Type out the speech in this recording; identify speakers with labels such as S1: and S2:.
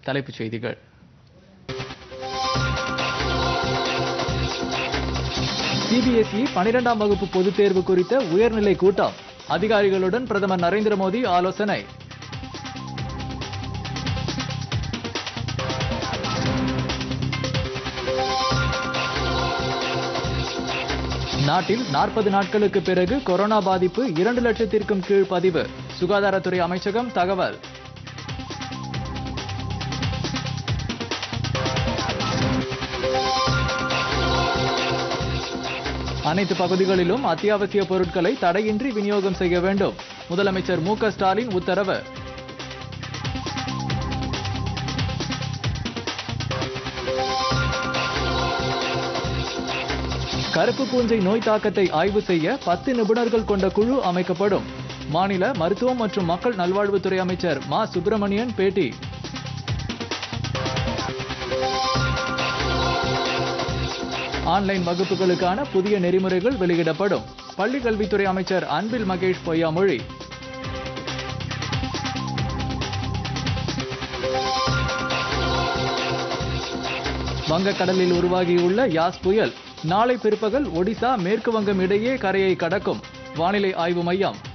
S1: தலைப்புச் செய்திகள் சிபிஎஸ்இ பனிரெண்டாம் வகுப்பு பொதுத் தேர்வு குறித்த உயர்நிலை கூட்டம் அதிகாரிகளுடன் பிரதமர் நரேந்திர மோடி ஆலோசனை நாட்டில் நாற்பது நாட்களுக்கு பிறகு கொரோனா பாதிப்பு இரண்டு லட்சத்திற்கும் கீழ் பதிவு சுகாதாரத்துறை அமைச்சகம் தகவல் அனைத்து பகுதிகளிலும் அத்தியாவசிய பொருட்களை தடையின்றி விநியோகம் செய்ய வேண்டும் முதலமைச்சர் மு க ஸ்டாலின் உத்தரவு கருப்பு பூஞ்சை நோய் தாக்கத்தை ஆய்வு செய்ய பத்து நிபுணர்கள் கொண்ட குழு அமைக்கப்படும் மாநில மருத்துவம் மற்றும் மக்கள் நல்வாழ்வுத்துறை அமைச்சர் மா சுப்பிரமணியன் பேட்டி ஆன்லைன் வகுப்புகளுக்கான புதிய நெறிமுறைகள் வெளியிடப்படும் பள்ளி கல்வித்துறை அமைச்சர் அன்பில் மகேஷ் பொய்யாமொழி வங்கக்கடலில் உருவாகியுள்ள யாஸ் புயல் நாளை பிற்பகல் ஒடிசா மேற்கு வங்கம் இடையே கரையை கடக்கும் வானிலை ஆய்வு மையம்